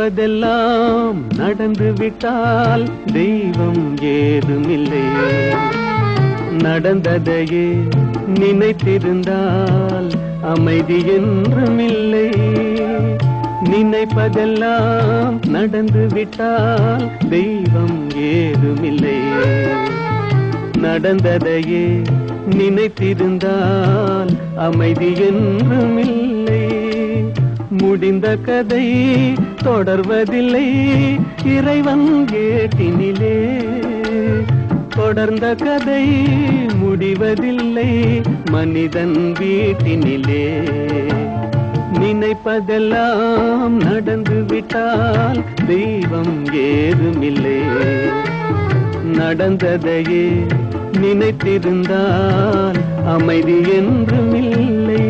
நினைப்பதெல்லாம் நடந்து விட்டால் தெய்வம் ஏதுமில்லை நடந்ததையே நினைத்திருந்தால் அமைதி என்றுமில்லை நினைப்பதெல்லாம் நடந்து விட்டால் தெய்வம் ஏதுமில்லை நடந்ததையே நினைத்திருந்தால் அமைதி என்றுமில்லை முடிந்த கதை தொடர்வதில்லை இறைவன் ஏட்டினிலே தொடர்ந்த கதை முடிவதில்லை மனிதன் வீட்டினிலே நினைப்பதெல்லாம் நடந்து விட்டால் தெய்வம் ஏதுமில்லை நடந்ததையே நினைத்திருந்தால் அமைதி என்றுமில்லை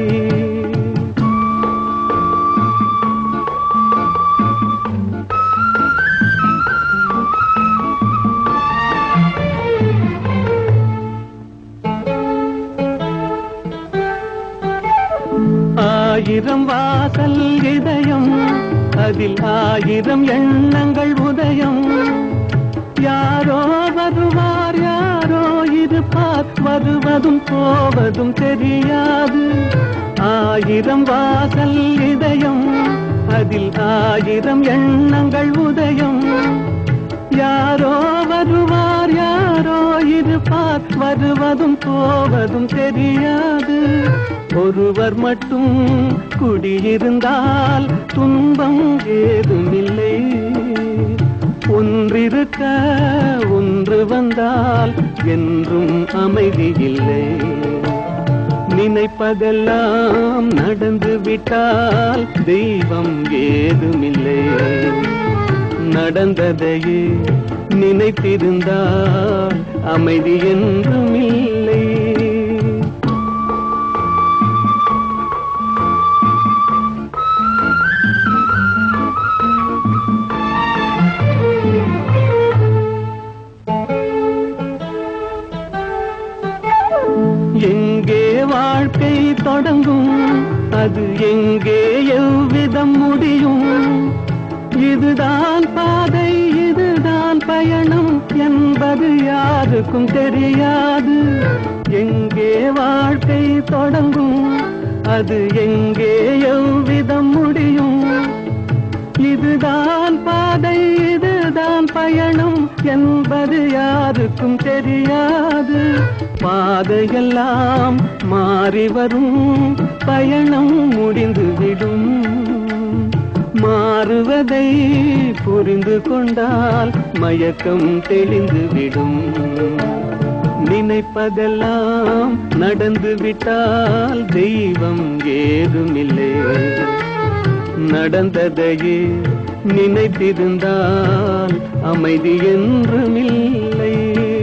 ஆயிரம் வாசல் இதயம் அதில் ஆயிரம் எண்ணங்கள் உதயம் யாரோ வருவார் யாரோ இருப்பார் வருவதும் போவதும் தெரியாது ஆயிரம் வாசல் இதயம் அதில் ஆயிரம் எண்ணங்கள் உதயம் யாரோ வருவார் யாரோ இருப்பார் வருவதும் போவதும் தெரியாது ஒருவர் மட்டும் குடியிருந்தால் துன்பம் ஏதுமில்லை ஒன்றிருக்க ஒன்று வந்தால் என்றும் அமைதி இல்லை நினைப்பதெல்லாம் நடந்து விட்டால் தெய்வம் ஏதுமில்லை நடந்ததையே நினைத்திருந்தால் அமைதி என்றும் இல்லை எங்கே வாழ்க்கை தொடங்கும் அது எங்கே எவ்விதம் முடியும் இதுதான் பாதை இதுதான் பயணம் என்பது யாருக்கும் தெரியாது எங்கே வாழ்க்கை தொடங்கும் அது எங்கே எவ்விதம் முடியும் இதுதான் பாதை இதுதான் பயணம் என்பது யாருக்கும் தெரியாது பாதையெல்லாம் மாறி வரும் பயணம் முடிந்துவிடும் மாறுவதை புரிந்து கொண்டால் மயக்கம் தெளிந்துவிடும் நினைப்பதெல்லாம் நடந்து விட்டால் தெய்வம் ஏதுமில்லை நடந்ததையே நினைத்திருந்தால் அமைதி என்றுமில்லை